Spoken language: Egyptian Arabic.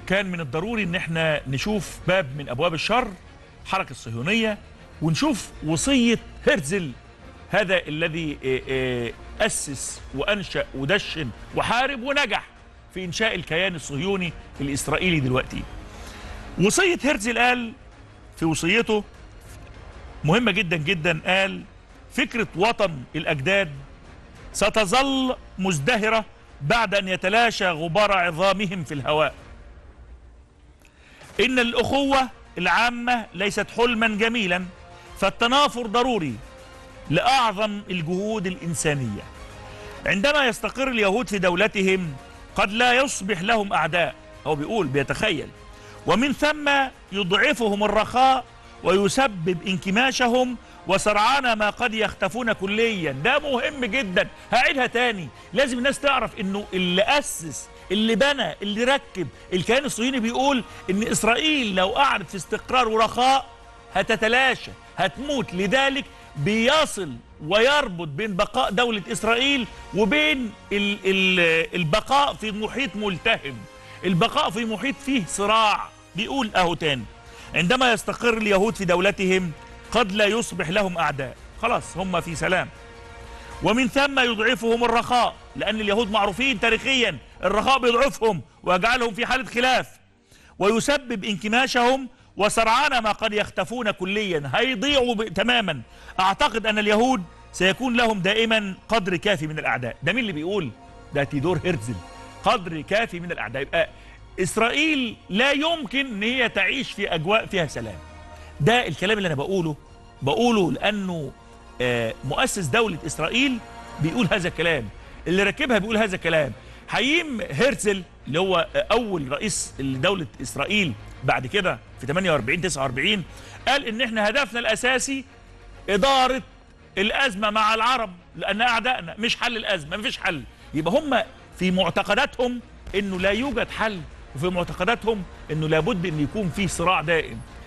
كان من الضروري ان احنا نشوف باب من ابواب الشر الحركه الصهيونيه ونشوف وصيه هرزل هذا الذي آه، آه، اسس وانشا ودشن وحارب ونجح في انشاء الكيان الصهيوني الاسرائيلي دلوقتي وصيه هرزل قال في وصيته مهمه جدا جدا قال فكره وطن الاجداد ستظل مزدهره بعد ان يتلاشى غبار عظامهم في الهواء ان الاخوه العامه ليست حلما جميلا فالتنافر ضروري لاعظم الجهود الانسانيه عندما يستقر اليهود في دولتهم قد لا يصبح لهم اعداء هو بيقول بيتخيل ومن ثم يضعفهم الرخاء ويسبب انكماشهم وسرعان ما قد يختفون كليا ده مهم جدا هعيدها تاني لازم الناس تعرف انه اللي اسس اللي بنى اللي ركب الكيان الصهيوني بيقول ان اسرائيل لو قعدت في استقرار ورخاء هتتلاشى هتموت لذلك بيصل ويربط بين بقاء دولة إسرائيل وبين ال ال البقاء في محيط ملتهب البقاء في محيط فيه صراع بيقول أهو تاني عندما يستقر اليهود في دولتهم قد لا يصبح لهم أعداء خلاص هم في سلام ومن ثم يضعفهم الرخاء لأن اليهود معروفين تاريخيا الرخاء بيضعفهم ويجعلهم في حالة خلاف ويسبب انكماشهم وسرعان ما قد يختفون كليا هيضيعوا ب- تماما اعتقد ان اليهود سيكون لهم دائما قدر كافي من الاعداء ده مين اللي بيقول ده تيدور هرتزل قدر كافي من الاعداء يبقى اسرائيل لا يمكن ان هي تعيش في اجواء فيها سلام ده الكلام اللي انا بقوله بقوله لانه آه، مؤسس دوله اسرائيل بيقول هذا الكلام اللي ركبها بيقول هذا الكلام حييم هرتزل اللي هو آه، اول رئيس لدوله اسرائيل بعد كده في 48 49 قال ان احنا هدفنا الاساسي اداره الازمه مع العرب لان اعدائنا مش حل الازمه مفيش حل يبقى هم في معتقداتهم انه لا يوجد حل وفي معتقداتهم انه لابد ان يكون في صراع دائم